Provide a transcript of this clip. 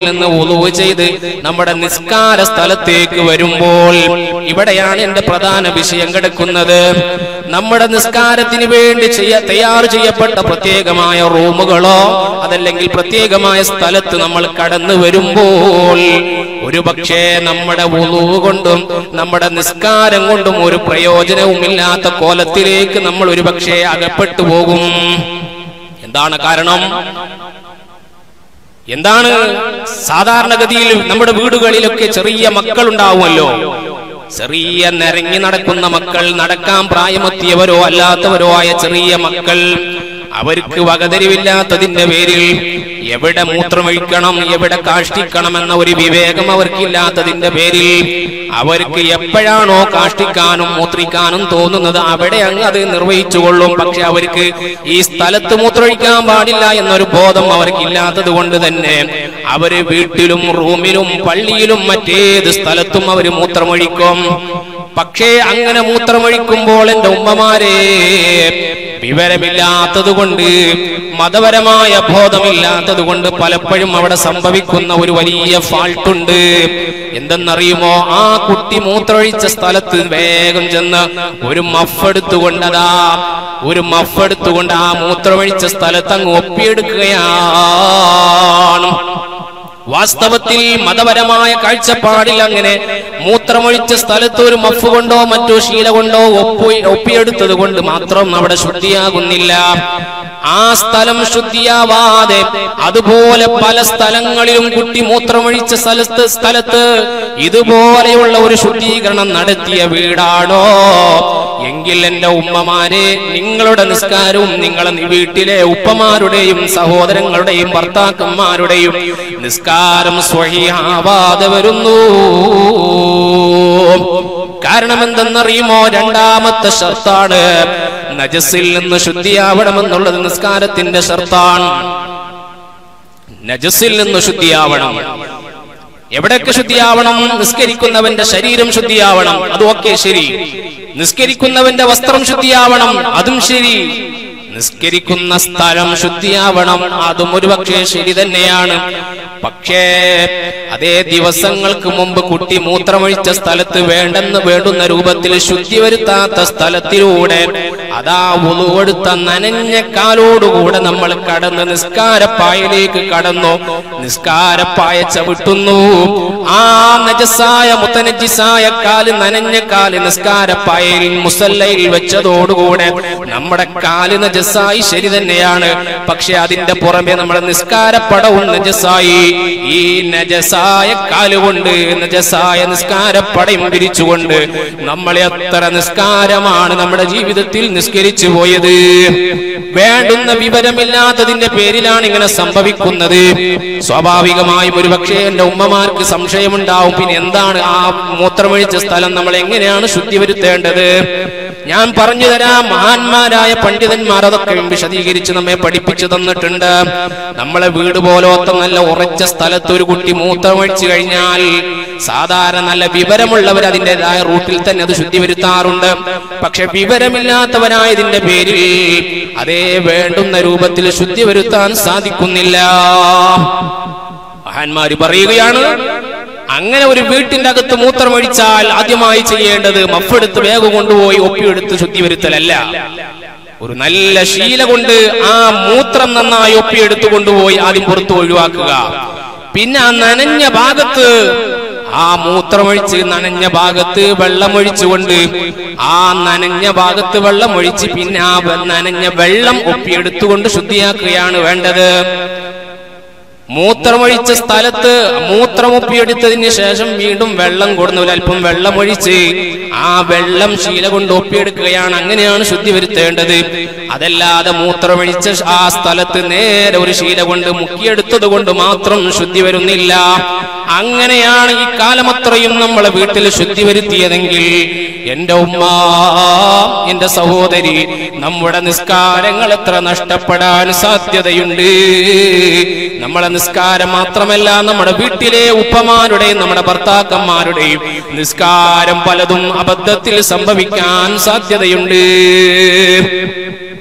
നിന്ന് ഉളുവ് ചെയ്ത് നമ്മുടെ നിസ്കാര സ്ഥലത്തേക്ക് വരുമ്പോൾ ഇവിടെയാണ് എന്റെ പ്രധാന വിഷയം കിടക്കുന്നത് നമ്മുടെ നിസ്കാരത്തിന് വേണ്ടി ചെയ്യ തയ്യാർ ചെയ്യപ്പെട്ട പ്രത്യേകമായ റൂമുകളോ അതല്ലെങ്കിൽ പ്രത്യേകമായ സ്ഥലത്ത് നമ്മൾ കടന്നു വരുമ്പോൾ ഒരു പക്ഷേ നമ്മുടെ ഉളുവ് കൊണ്ടും നമ്മുടെ നിസ്കാരം കൊണ്ടും ഒരു പ്രയോജനവുമില്ലാത്ത കോലത്തിലേക്ക് നമ്മൾ ഒരു പക്ഷേ അകപ്പെട്ടു പോകും എന്താണ് കാരണം എന്താണ് സാധാരണഗതിയിൽ നമ്മുടെ വീടുകളിലൊക്കെ ചെറിയ മക്കൾ ഉണ്ടാവുമല്ലോ ചെറിയ നിരങ്ങി നടക്കുന്ന മക്കൾ നടക്കാൻ പ്രായമെത്തിയവരോ അല്ലാത്തവരോ ആയ ചെറിയ മക്കൾ അവർക്ക് വകതിരിവില്ലാത്തതിന്റെ പേരിൽ എവിടെ മൂത്രമൊഴിക്കണം എവിടെ കാഷ്ടിക്കണം എന്ന ഒരു വിവേകം അവർക്കില്ലാത്തതിന്റെ പേരിൽ അവർക്ക് എപ്പോഴാണോ കാഷ്ടിക്കാനും മൂത്രിക്കാനും തോന്നുന്നത് അവിടെ അങ്ങ് അത് നിർവഹിച്ചു കൊള്ളും പക്ഷെ അവർക്ക് ഈ സ്ഥലത്ത് മൂത്രമൊഴിക്കാൻ പാടില്ല എന്നൊരു ബോധം അവർക്കില്ലാത്തത് കൊണ്ട് തന്നെ അവര് വീട്ടിലും റൂമിലും പള്ളിയിലും മറ്റേത് സ്ഥലത്തും അവര് മൂത്രമൊഴിക്കും പക്ഷേ അങ്ങനെ മൂത്രമൊഴിക്കുമ്പോൾ എന്റെ ഉമ്മമാരെ വിവരമില്ലാത്തത് കൊണ്ട് മതപരമായ ബോധമില്ലാത്തത് കൊണ്ട് പലപ്പോഴും അവിടെ സംഭവിക്കുന്ന ഒരു വലിയ ഫാൾട്ടുണ്ട് എന്തെന്നറിയുമോ ആ കുട്ടി മൂത്രമൊഴിച്ച സ്ഥലത്ത് വേഗം ചെന്ന് ഒരു മഫ് എടുത്തുകൊണ്ടതാ ഒരു മഫ് എടുത്തുകൊണ്ട് ആ മൂത്രമൊഴിച്ച സ്ഥലത്ത് അങ്ങ് ഒപ്പിയെടുക്കുകയാണ് വാസ്തവത്തിൽ മതപരമായ കാഴ്ചപ്പാടിൽ അങ്ങനെ മൂത്രമൊഴിച്ച സ്ഥലത്ത് ഒരു മഫ് കൊണ്ടോ മറ്റോ ശീല കൊണ്ടോ ഒപ്പി ഒപ്പിയെടുത്തത് കൊണ്ട് മാത്രം അവിടെ ശുദ്ധിയാകുന്നില്ല ആ സ്ഥലം ശുദ്ധിയാവാതെ അതുപോലെ പല സ്ഥലങ്ങളിലും കുട്ടി മൂത്രമൊഴിച്ച സ്ഥലത്ത് സ്ഥലത്ത് ഇതുപോലെയുള്ള ഒരു ശുദ്ധീകരണം നടത്തിയ വീടാണോ എങ്കിൽ എന്റെ ഉമ്മമാരെ നിങ്ങളുടെ നിസ്കാരവും നിങ്ങളെ വീട്ടിലെ ഉപ്പമാരുടെയും സഹോദരങ്ങളുടെയും ഭർത്താക്കന്മാരുടെയും നിസ്കാരം സ്വഹിയാവാതെ വരുന്നു കാരണം എന്തെന്നറിയുമോ രണ്ടാമത്തെ ഷർത്താണ് നജസിൽ നിന്ന് ശുദ്ധിയാവണമെന്നുള്ളത് നിസ്കാരത്തിന്റെ ഷർത്താണ് നജസിൽ നിന്ന് ശുദ്ധിയാവണം എവിടെയൊക്കെ ശുദ്ധിയാവണം നിസ്കരിക്കുന്നവന്റെ ശരീരം ശുദ്ധിയാവണം അതും ഒക്കെ ശരി നിസ്കരിക്കുന്നവന്റെ വസ്ത്രം ശുദ്ധിയാവണം അതും ശരി നിസ്കരിക്കുന്ന സ്ഥലം ശുദ്ധിയാവണം അതും ഒരു പക്ഷേ ശരി തന്നെയാണ് പക്ഷേ അതേ ദിവസങ്ങൾക്ക് മുമ്പ് കുട്ടി മൂത്രമൊഴിച്ച സ്ഥലത്ത് വേണ്ടെന്ന് വേണ്ടുന്ന രൂപത്തിൽ ശുദ്ധി വരുത്താത്ത സ്ഥലത്തിലൂടെ അതാ ഉളുവെടുത്ത നനഞ്ഞ കാലോടുകൂടെ നമ്മൾ കടന്ന് നിസ്കാരപ്പായയിലേക്ക് കടന്നു നിസ്കാരപ്പായ ചവിട്ടുന്നു ആ നജസായ മുത്തനജിസായ കാല് നനഞ്ഞ കാല് നിസ്കാരപ്പായയിൽ മുസല്ലയിൽ വെച്ചതോടുകൂടെ നമ്മുടെ കാല് നജസായി ശരി തന്നെയാണ് പക്ഷെ അതിന്റെ പുറമെ നമ്മുടെ നിസ്കാരപ്പടവും നജസായി ഈ നജസായ കാലുകൊണ്ട് നജസായ നിസ്കാരപ്പടയും പിരിച്ചുകൊണ്ട് നമ്മൾ എത്ര നിസ്കാരമാണ് നമ്മുടെ ജീവിതത്തിൽ നിസ്കരിച്ചു പോയത് വേണ്ടുന്ന വിവരമില്ലാത്തതിന്റെ പേരിലാണ് ഇങ്ങനെ സംഭവിക്കുന്നത് സ്വാഭാവികമായും ഒരു പക്ഷേ എന്റെ ഉമ്മമാർക്ക് സംശയമുണ്ടാവും പിന്നെ എന്താണ് ആ മൂത്രമൊഴിച്ച സ്ഥലം നമ്മൾ എങ്ങനെയാണ് ശുദ്ധി വരുത്തേണ്ടത് ഞാൻ പറഞ്ഞു തരാം മഹാന്മാരായ പണ്ഡിതന്മാർ അതൊക്കെ വിശദീകരിച്ച് നമ്മെ പഠിപ്പിച്ചു തന്നിട്ടുണ്ട് നമ്മളെ വീട് പോലോത്ത നല്ല ഉറച്ച സ്ഥലത്ത് ഒരു കുട്ടി മൂത്രമൊഴിച്ചു കഴിഞ്ഞാൽ സാധാരണ നല്ല വിവരമുള്ളവർ അതിൻ്റെതായ റൂട്ടിൽ തന്നെ അത് ശുദ്ധി വരുത്താറുണ്ട് പക്ഷെ വിവരമില്ലാത്തവരായതിന്റെ പേരിൽ അതേ വേണ്ടുന്ന രൂപത്തിൽ ശുദ്ധി വരുത്താൻ സാധിക്കുന്നില്ല മഹാന്മാര് പറയുകയാണ് അങ്ങനെ ഒരു വീട്ടിന്റെ അകത്ത് മൂത്രമൊഴിച്ചാൽ ആദ്യമായി ചെയ്യേണ്ടത് മഫെടുത്ത് വേഗം കൊണ്ടുപോയി ഒപ്പിയെടുത്ത് ശുദ്ധി വരുത്തലല്ല ഒരു നല്ല ശീല കൊണ്ട് ആ മൂത്രം നന്നായി ഒപ്പിയെടുത്ത് കൊണ്ടുപോയി ആദ്യം പുറത്ത് ഒഴിവാക്കുക പിന്നെ ആ നനഞ്ഞ ഭാഗത്ത് ആ മൂത്രമൊഴിച്ച് നനഞ്ഞ ഭാഗത്ത് വെള്ളമൊഴിച്ചുകൊണ്ട് ആ നനഞ്ഞ ഭാഗത്ത് വെള്ളമൊഴിച്ച് പിന്നെ ആ വെ- നനഞ്ഞ വെള്ളം ഒപ്പിയെടുത്തുകൊണ്ട് ശുദ്ധിയാക്കുകയാണ് വേണ്ടത് മൂത്രമൊഴിച്ച സ്ഥലത്ത് മൂത്രമൊപ്പിയെടുത്തതിന് ശേഷം വീണ്ടും വെള്ളം കൊടുന്നു അല്പം വെള്ളമൊഴിച്ച് ആ വെള്ളം ശീല കൊണ്ട് ഒപ്പിയെടുക്കുകയാണ് അങ്ങനെയാണ് ശുദ്ധി വരുത്തേണ്ടത് അതല്ലാതെ മൂത്രമൊഴിച്ച ആ സ്ഥലത്ത് നേരെ ഒരു ശീല കൊണ്ട് മുക്കിയെടുത്തത് കൊണ്ട് മാത്രം ശുദ്ധി വരുന്നില്ല അങ്ങനെയാണ് ഈ കാലമത്രയും നമ്മളെ വീട്ടിൽ ശുദ്ധി വരുത്തിയതെങ്കിൽ എന്റെ ഉമ്മ എന്റെ സഹോദരി നമ്മുടെ നിസ്കാരങ്ങൾ എത്ര നഷ്ടപ്പെടാൻ സാധ്യതയുണ്ട് നമ്മളെ നിസ്കാരം മാത്രമല്ല നമ്മുടെ വീട്ടിലെ ഉപ്പമാരുടെയും നമ്മുടെ ഭർത്താക്കന്മാരുടെയും നിസ്കാരം പലതും അബദ്ധത്തിൽ സംഭവിക്കാൻ സാധ്യതയുണ്ട്